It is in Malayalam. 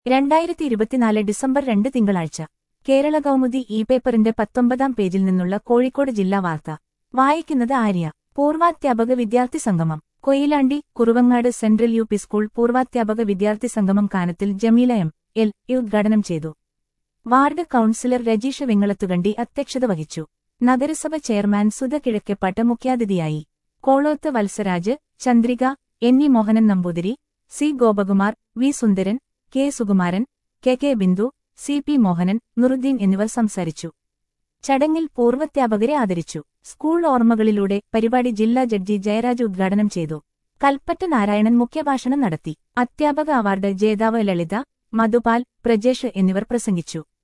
രണ്ടായിരത്തി ഇരുപത്തിനാല് ഡിസംബർ രണ്ട് തിങ്കളാഴ്ച കേരള കൗമുദി ഇ പേപ്പറിന്റെ പത്തൊമ്പതാം പേജിൽ നിന്നുള്ള കോഴിക്കോട് ജില്ലാ വാർത്ത വായിക്കുന്നത് ആര്യ പൂർവാധ്യാപക വിദ്യാർത്ഥി സംഗമം Koyilandy Kuruvangad central U P school പൂർവാധ്യാപക വിദ്യാർത്ഥി സംഗമം Kanathil Jameela M L A ഉദ്ഘാടനം ചെയ്തു വാർഡ് കൌൺസിലർ രജീഷ് വെങ്ങളത്തുകണ്ടി അധ്യക്ഷത വഹിച്ചു നഗരസഭ ചെയർമാൻ സുധ കിഴക്കെപ്പാട്ട് മുഖ്യാതിഥിയായി Koloth Valsaraj Chandrika N E Mohanan Namboothiri C Gopakumar V Sundaran K Sukumaran K K Bindu C P Mohanan Nuruddin എന്നിവർ സംസാരിച്ചു ചടങ്ങിൽ പൂർവ്വധ്യാപകരെ ആദരിച്ചു സ്കൂൾ ഓർമ്മകളിലൂടെ പരിപാടി ജില്ലാ ജഡ്ജി ജയരാജ് ഉദ്ഘാടനം ചെയ്തു കൽപ്പറ്റ നാരായണൻ മുഖ്യഭാഷണം നടത്തി അധ്യാപക അവാർഡ് ജേതാവ് ലളിത മധുപാൽ പ്രജേഷ് എന്നിവർ പ്രസംഗിച്ചു